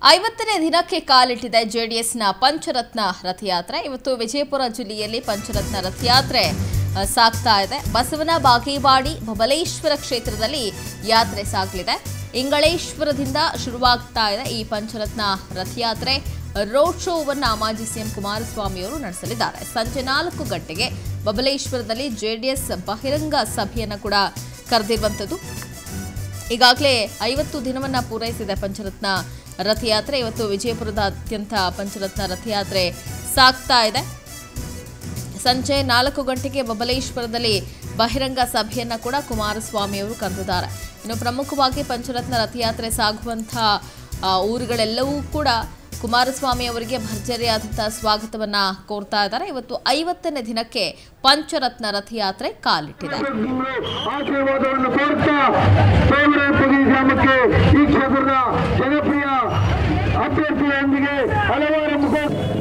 ಐವತ್ತನೇ ದಿನಕ್ಕೆ ಕಾಲಿಟ್ಟಿದೆ ಜೆಡಿಎಸ್ನ ಪಂಚರತ್ನ ರಥಯಾತ್ರೆ ಇವತ್ತು ವಿಜಯಪುರ ಜಿಲ್ಲೆಯಲ್ಲಿ ಪಂಚರತ್ನ ರಥಯಾತ್ರೆ ಆ, ಸಾಗ್ತಾ ಇದೆ ಬಸವನ ಬಾಗೇವಾಡಿ ಬಬಲೇಶ್ವರ ಕ್ಷೇತ್ರದಲ್ಲಿ ಯಾತ್ರೆ ಸಾಗಲಿದೆ ಇಂಗಳೇಶ್ವರದಿಂದ ಶುರುವಾಗ್ತಾ ಇದೆ ಈ ಪಂಚರತ್ನ ರಥಯಾತ್ರೆ ರೋಡ್ ಶೋವನ್ನ ಮಾಜಿ ಸಿಎಂ ಕುಮಾರಸ್ವಾಮಿ ಅವರು ನಡೆಸಲಿದ್ದಾರೆ ಸಂಜೆ ನಾಲ್ಕು ಗಂಟೆಗೆ ಬಬಲೇಶ್ವರದಲ್ಲಿ ಜೆಡಿಎಸ್ ಬಹಿರಂಗ ಸಭೆಯನ್ನು ಕೂಡ ಕರೆದಿರುವಂಥದ್ದು ಈಗಾಗಲೇ ಐವತ್ತು ದಿನವನ್ನ ಪೂರೈಸಿದೆ ಪಂಚರತ್ನ ರಥಯಾತ್ರೆ ಇವತ್ತು ವಿಜಯಪುರದಾದ್ಯಂತ ಪಂಚರತ್ನ ರಥಯಾತ್ರೆ ಸಾಗ್ತಾ ಇದೆ ಸಂಜೆ ನಾಲ್ಕು ಗಂಟೆಗೆ ಬಬಲೇಶ್ವರದಲ್ಲಿ ಬಹಿರಂಗ ಸಭೆಯನ್ನ ಕೂಡ ಕುಮಾರಸ್ವಾಮಿ ಅವರು ಕರೆದಿದ್ದಾರೆ ಇನ್ನು ಪ್ರಮುಖವಾಗಿ ಪಂಚರತ್ನ ರಥಯಾತ್ರೆ ಸಾಗುವಂಥ ಆ, ಊರುಗಳೆಲ್ಲವೂ ಕೂಡ ಕುಮಾರಸ್ವಾಮಿ ಅವರಿಗೆ ಭರ್ಜರಿಯಾದಂತಹ ಸ್ವಾಗತವನ್ನ ಕೋರ್ತಾ ಇದ್ದಾರೆ ಇವತ್ತು ಐವತ್ತನೇ ದಿನಕ್ಕೆ ಪಂಚರತ್ನ ರಥಯಾತ್ರೆ ಕಾಲಿಟ್ಟಿದೆ ಆಶೀರ್ವಾದವನ್ನು ಕೋರುತ್ತಾ ತೋಮರಪುರಿ ಗ್ರಾಮಕ್ಕೆ ಈ ಕ್ಷೇತ್ರದ ಜನಪ್ರಿಯ ಅಭ್ಯರ್ಥಿಯೊಂದಿಗೆ ಹಲವಾರು ಮುಖ